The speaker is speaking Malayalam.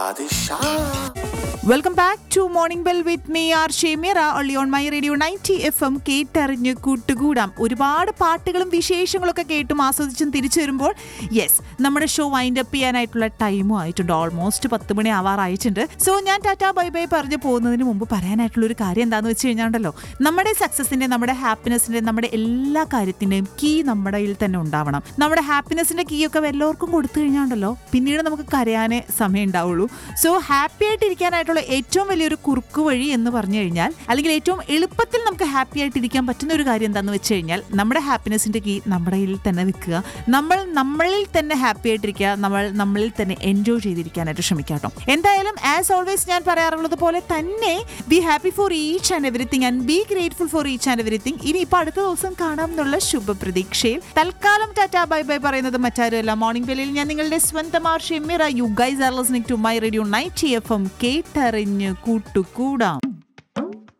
ബാദിഷാ welcome back to morning bell with me R Shemira only on my radio ninety F M കേട്ടറിഞ്ഞ് കൂട്ടുകൂടാം ഒരുപാട് പാട്ടുകളും വിശേഷങ്ങളൊക്കെ കേട്ടും ആസ്വദിച്ചും തിരിച്ചു വരുമ്പോൾ യെസ് നമ്മുടെ ഷോ വൈൻഡ് അപ്പ് ചെയ്യാനായിട്ടുള്ള ടൈമും ആയിട്ടുണ്ട് ഓൾമോസ്റ്റ് പത്ത് മണി ആവാറായിട്ടുണ്ട് സോ ഞാൻ ടാറ്റാ ബൈ ബൈ പറഞ്ഞ് പോകുന്നതിന് മുമ്പ് പറയാനായിട്ടുള്ള ഒരു കാര്യം എന്താണെന്ന് വെച്ച് കഴിഞ്ഞാണ്ടല്ലോ നമ്മുടെ സക്സസിന്റെ നമ്മുടെ ഹാപ്പിനെസിന്റെ നമ്മുടെ എല്ലാ കാര്യത്തിന്റെയും കീ നമ്മുടെ കയ്യിൽ തന്നെ ഉണ്ടാവണം നമ്മുടെ ഹാപ്പിനെസിന്റെ കീ ഒക്കെ എല്ലാവർക്കും കൊടുത്തു കഴിഞ്ഞാണ്ടല്ലോ പിന്നീട് നമുക്ക് കരയാനേ സമയം ഉണ്ടാവുള്ളൂ സോ ഹാപ്പി ആയിട്ട് ഇരിക്കാനായിട്ടുള്ള ഏറ്റവും വലിയൊരു കുറുക്കു വഴി എന്ന് പറഞ്ഞു കഴിഞ്ഞാൽ അല്ലെങ്കിൽ ഏറ്റവും എളുപ്പത്തിൽ നമുക്ക് ഹാപ്പി ആയിട്ട് ഇരിക്കാൻ പറ്റുന്ന ഒരു കാര്യം എന്താണെന്ന് വെച്ച് കഴിഞ്ഞാൽ നമ്മുടെ ഹാപ്പിനെസിന്റെ കീ നമ്മുടെ കയ്യിൽ തന്നെ നിൽക്കുക നമ്മൾ നമ്മളിൽ തന്നെ ഹാപ്പി ആയിട്ടിരിക്കുക നമ്മൾ നമ്മളിൽ തന്നെ എൻജോയ് ചെയ്തിരിക്കാനായിട്ട് ശ്രമിക്കാട്ടോ എന്തായാലും ആസ് ഓൾവേസ് ഞാൻ പറയാറുള്ളത് പോലെ തന്നെ be happy for each and everything and be grateful for each and everything ഇനി ഇപ്പൊ അടുത്ത ദിവസം കാണാം എന്നുള്ള ശുഭപ്രതീക്ഷയിൽ തൽക്കാലം ടാറ്റ ബൈ ബൈ പറയുന്നത് മറ്റാരുമല്ല മോർണിംഗ് ബെല്ലിൽ ഞാൻ നിങ്ങളുടെ സ്വന്തം R Shemira you guys are listening to my radio ninety F M കേട്ടറിഞ്ഞ് കൂട്ടുകൂടാം